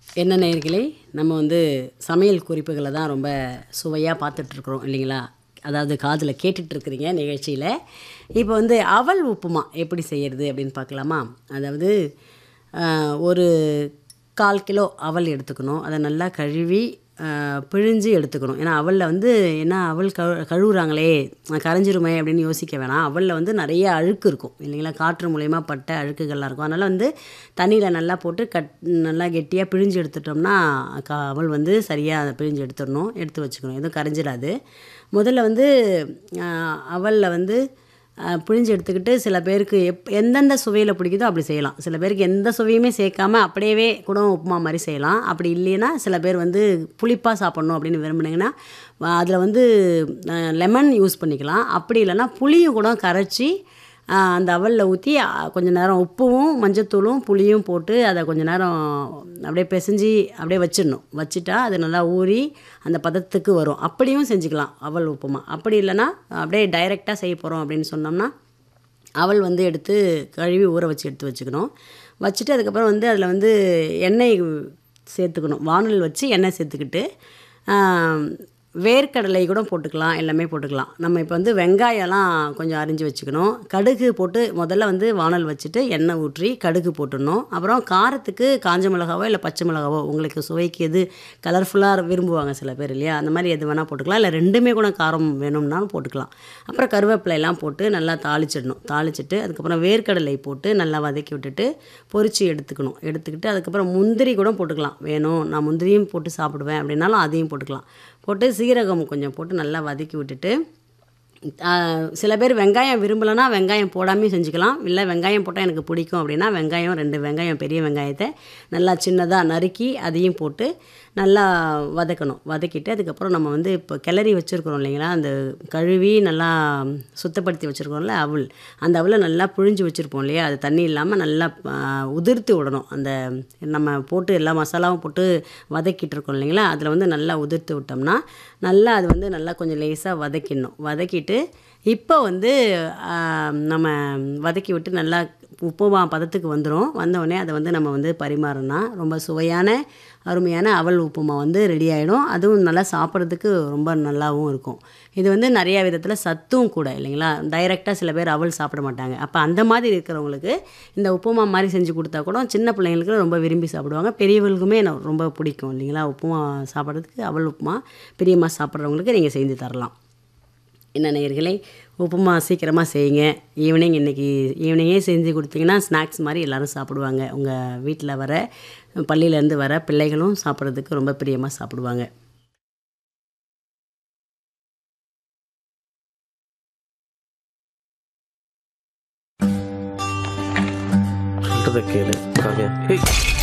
என்ன நேயர்களே நம்ம வந்து சமையல் குறிப்புகளை தான் ரொம்ப சுவையாக பார்த்துட்ருக்குறோம் இல்லைங்களா அதாவது காதில் கேட்டுட்ருக்குறீங்க நிகழ்ச்சியில் இப்போ வந்து அவல் உப்புமா எப்படி செய்கிறது அப்படின்னு பார்க்கலாமா அதாவது ஆஹ், ஒரு கால் கிலோ அவல் எடுத்துக்கணும் அதை நல்லா கழுவி ஆஹ், பிழிஞ்சு எடுத்துக்கணும் ஏன்னா அவலில் வந்து என்ன அவல் கழு கழுவுறாங்களே கரைஞ்சிருமே அப்படின்னு யோசிக்க வேணாம் அவலில் வந்து நிறைய அழுக்கு இருக்கும் இல்லைங்களா காற்று மூலயமா பட்ட அழுக்குகள்லாம் இருக்கும் அதனால் வந்து தண்ணியில் நல்லா போட்டு கட் நல்லா கெட்டியாக பிழிஞ்சு எடுத்துட்டோம்னா க அவல் வந்து சரியாக அதை பிழிஞ்சு எடுத்துடணும் எடுத்து வச்சுக்கணும் எதுவும் கரைஞ்சிடாது முதல்ல வந்து ஆஹ், அவலில் வந்து ஆஹ், பிழிஞ்சு எடுத்துக்கிட்டு சில பேருக்கு எப் எந்தெந்த சுவையில் பிடிக்குதோ அப்படி செய்யலாம் சில பேருக்கு எந்த சுவையுமே சேர்க்காம அப்படியே கூட உப்புமா மாதிரி செய்யலாம் அப்படி இல்லைன்னா சில பேர் வந்து புளிப்பாக சாப்பிட்ணும் அப்படின்னு விரும்புனீங்கன்னா அதில் வந்து லெமன் யூஸ் பண்ணிக்கலாம் அப்படி இல்லைன்னா புளியும் கூட கரைச்சி ஆஹ், அந்த அவலில் ஊற்றி கொஞ்ச நேரம் உப்பும் மஞ்சத்தூளும் புளியும் போட்டு அதை கொஞ்ச நேரம் அப்படியே பிசைஞ்சு அப்படியே வச்சிடணும் வச்சுட்டா அது நல்லா ஊறி அந்த பதத்துக்கு வரும் அப்படியும் செஞ்சுக்கலாம் அவல் உப்புமா அப்படி இல்லைன்னா அப்படியே டைரெக்டாக செய்ய போகிறோம் அப்படின்னு சொன்னோம்னா அவல் வந்து எடுத்து கழுவி ஊற வச்சு எடுத்து வச்சுக்கணும் வச்சுட்டு அதுக்கப்புறம் வந்து அதில் வந்து எண்ணெய் சேர்த்துக்கணும் வானல் வச்சு எண்ணெய் சேர்த்துக்கிட்டு ஆம், வேர்க்கடலை கூட போட்டுக்கலாம் எல்லாமே போட்டுக்கலாம் நம்ம இப்போ வந்து வெங்காயம்லாம் கொஞ்சம் அரிஞ்சு வச்சுக்கணும் கடுகு போட்டு முதல்ல வந்து வானல் வச்சுட்டு எண்ணெய் ஊற்றி கடுகு போட்டுடணும் அப்புறம் காரத்துக்கு காஞ்ச மிளகாவோ இல்லை பச்சை மிளகாவோ உங்களுக்கு சுவைக்கு எது கலர்ஃபுல்லாக விரும்புவாங்க சில பேர் இல்லையா அந்த மாதிரி எது வேணால் போட்டுக்கலாம் இல்லை ரெண்டுமே கூட காரம் வேணும்னாலும் போட்டுக்கலாம் அப்புறம் கருவேப்பிலை எல்லாம் போட்டு நல்லா தாளிச்சிடணும் தாளிச்சிட்டு அதுக்கப்புறம் வேர்க்கடலை போட்டு நல்லா வதக்கி விட்டுட்டு பொரிச்சு எடுத்துக்கணும் எடுத்துக்கிட்டு அதுக்கப்புறம் முந்திரி கூட போட்டுக்கலாம் வேணும் நான் முந்திரியும் போட்டு சாப்பிடுவேன் அப்படின்னாலும் அதையும் போட்டுக்கலாம் போட்டு சீரகம் கொஞ்சம் போட்டு நல்லா வதக்கி விட்டுட்டு ஆ, சில பேர் வெங்காயம் விரும்பலைன்னா வெங்காயம் போடாமையும் செஞ்சுக்கலாம் இல்லை வெங்காயம் போட்டால் எனக்கு பிடிக்கும் அப்படின்னா வெங்காயம் ரெண்டு வெங்காயம் பெரிய வெங்காயத்தை நல்லா சின்னதாக நறுக்கி அதையும் போட்டு நல்லா வதக்கணும் வதக்கிட்டு அதுக்கப்புறம் நம்ம வந்து இப்போ கிளறி வச்சுருக்குறோம் இல்லைங்களா அந்த கழுவி நல்லா சுத்தப்படுத்தி வச்சுருக்கோம்ல அவல் அந்த அவலை நல்லா புழிஞ்சு வச்சுருப்போம் இல்லையா அது தண்ணி இல்லாமல் நல்லா ஆ, உதிர்த்து விடணும் அந்த நம்ம போட்டு எல்லா மசாலாவும் போட்டு வதக்கிட்டு இருக்கோம் இல்லைங்களா அதில் வந்து நல்லா உதிர்த்து விட்டோம்னா நல்லா அது வந்து நல்லா கொஞ்சம் லேசாக வதக்கிடணும் வதக்கிட்டு இப்போ வந்து ஆ, நம்ம வதக்கி விட்டு நல்லா உப்புமா பதத்துக்கு வந்துடும் வந்தவுடனே அதை வந்து நம்ம வந்து பரிமாறினா ரொம்ப சுவையான அருமையான அவல் உப்புமா வந்து ரெடி ஆகிடும் அதுவும் நல்லா சாப்பிட்றதுக்கு ரொம்ப நல்லாவும் இருக்கும் இது வந்து நிறையா விதத்தில் சத்தும் கூட இல்லைங்களா டைரெக்டாக சில பேர் அவல் சாப்பிட மாட்டாங்க அப்போ அந்த மாதிரி இருக்கிறவங்களுக்கு இந்த உப்புமா மாதிரி செஞ்சு கொடுத்தா கூட சின்ன பிள்ளைங்களுக்கு ரொம்ப விரும்பி சாப்பிடுவாங்க பெரியவங்களுக்குமே எனக்கு ரொம்ப பிடிக்கும் இல்லைங்களா உப்புமா சாப்பிட்றதுக்கு அவல் உப்புமா பெரியம்மா சாப்பிட்றவங்களுக்கு நீங்கள் செஞ்சு தரலாம் என்ன நேயர்களே உப்புமா சீக்கிரமாக செய்யுங்க ஈவினிங் இன்றைக்கி ஈவினிங்கே செஞ்சு கொடுத்தீங்கன்னா ஸ்நாக்ஸ் மாதிரி எல்லோரும் சாப்பிடுவாங்க உங்கள் வீட்டில் வர பள்ளியிலேருந்து வர பிள்ளைகளும் சாப்பிட்றதுக்கு ரொம்ப பிரியமாக சாப்பிடுவாங்க சொல்றத கேளு காவியா ஏய்